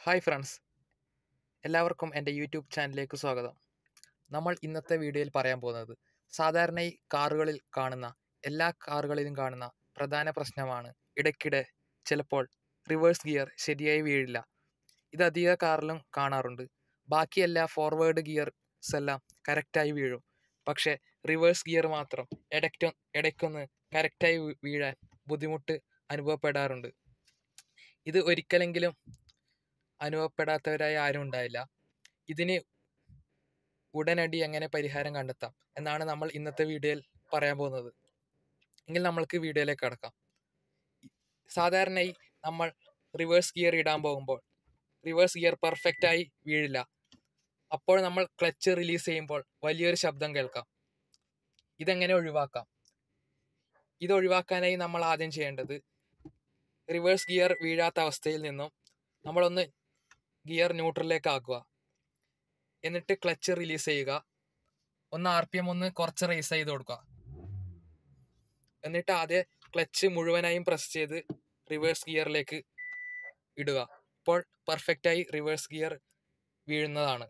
hi friends എല്ലാവർക്കും എൻ്റെ YouTube ചാനലിലേക്ക് സ്വാഗതം നമ്മൾ ഇന്നത്തെ വീഡിയോയിൽ പറയാൻ പോകുന്നത് സാധാരണ ഈ കാറുകളിൽ കാണുന്ന എല്ലാ കാറുകളിലും കാണുന്ന പ്രധാന പ്രശ്നമാണ് ഇടയ്ക്കിടെ ചിലപ്പോൾ റിവേഴ്സ് ഗിയർ ശരിയായി വീഴില്ല ഇത് അധിക കാറിലും കാണാറുണ്ട് ബാക്കി എല്ലാ ഫോർവേഡ് ഗിയർസ് എല്ലാം കറക്റ്റായി വീഴും പക്ഷേ റിവേഴ്സ് ഗിയർ മാത്രം ഇടയ്ക്ക് ഇടയ്ക്കൊന്ന് കറക്റ്റായി വീഴാൻ ബുദ്ധിമുട്ട് അനുഭവപ്പെടാറുണ്ട് ഇത് ഒരിക്കലെങ്കിലും അനുഭവപ്പെടാത്തവരായി ആരും ഉണ്ടായില്ല ഇതിന് ഉടനടി എങ്ങനെ പരിഹാരം കണ്ടെത്താം എന്നാണ് നമ്മൾ ഇന്നത്തെ വീഡിയോയിൽ പറയാൻ പോകുന്നത് എങ്കിൽ നമ്മൾക്ക് വീഡിയോയിലേക്ക് കടക്കാം സാധാരണയായി നമ്മൾ റിവേഴ്സ് ഗിയർ ഇടാൻ പോകുമ്പോൾ റിവേഴ്സ് ഗിയർ പെർഫെക്റ്റായി വീഴില്ല അപ്പോൾ നമ്മൾ ക്ലച്ച് റിലീസ് ചെയ്യുമ്പോൾ വലിയൊരു ശബ്ദം കേൾക്കാം ഇതെങ്ങനെ ഒഴിവാക്കാം ഇത് ഒഴിവാക്കാനായി നമ്മൾ ആദ്യം ചെയ്യേണ്ടത് റിവേഴ്സ് ഗിയർ വീഴാത്ത അവസ്ഥയിൽ നിന്നും നമ്മളൊന്ന് ഗിയർ ന്യൂട്രലിലേക്ക് ആക്കുക എന്നിട്ട് ക്ലച്ച് റിലീസ് ചെയ്യുക ഒന്ന് ആർ പി എം ഒന്ന് കുറച്ച് റേസ് ചെയ്ത് കൊടുക്കുക എന്നിട്ട് ആദ്യം ക്ലച്ച് മുഴുവനായും പ്രസ് ചെയ്ത് റിവേഴ്സ് ഗിയറിലേക്ക് ഇടുക ഇപ്പോൾ പെർഫെക്റ്റായി റിവേഴ്സ് ഗിയർ വീഴുന്നതാണ്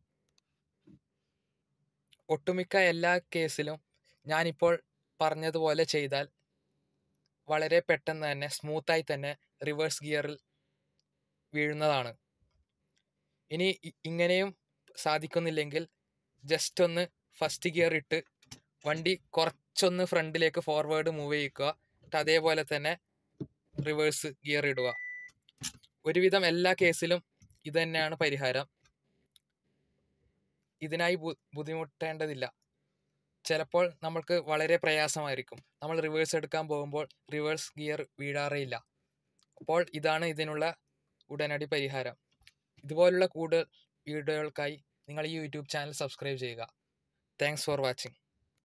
ഒട്ടുമിക്ക എല്ലാ കേസിലും ഞാനിപ്പോൾ പറഞ്ഞതുപോലെ ചെയ്താൽ വളരെ പെട്ടെന്ന് തന്നെ സ്മൂത്തായി തന്നെ റിവേഴ്സ് ഗിയറിൽ വീഴുന്നതാണ് ഇനി ഇങ്ങനെയും സാധിക്കുന്നില്ലെങ്കിൽ ജസ്റ്റ് ഒന്ന് ഫസ്റ്റ് ഗിയർ ഇട്ട് വണ്ടി കുറച്ചൊന്ന് ഫ്രണ്ടിലേക്ക് ഫോർവേഡ് മൂവ് ചെയ്യിക്കുക എന്നിട്ട് അതേപോലെ തന്നെ റിവേഴ്സ് ഗിയർ ഇടുക ഒരുവിധം എല്ലാ കേസിലും ഇത് തന്നെയാണ് പരിഹാരം ഇതിനായി ബുദ്ധിമുട്ടേണ്ടതില്ല ചിലപ്പോൾ നമ്മൾക്ക് വളരെ പ്രയാസമായിരിക്കും നമ്മൾ റിവേഴ്സ് എടുക്കാൻ പോകുമ്പോൾ റിവേഴ്സ് ഗിയർ വീഴാറേയില്ല അപ്പോൾ ഇതാണ് ഇതിനുള്ള ഉടനടി പരിഹാരം ഇതുപോലുള്ള കൂടുതൽ വീഡിയോകൾക്കായി നിങ്ങൾ ഈ യൂട്യൂബ് ചാനൽ സബ്സ്ക്രൈബ് ചെയ്യുക താങ്ക്സ് ഫോർ വാച്ചിങ്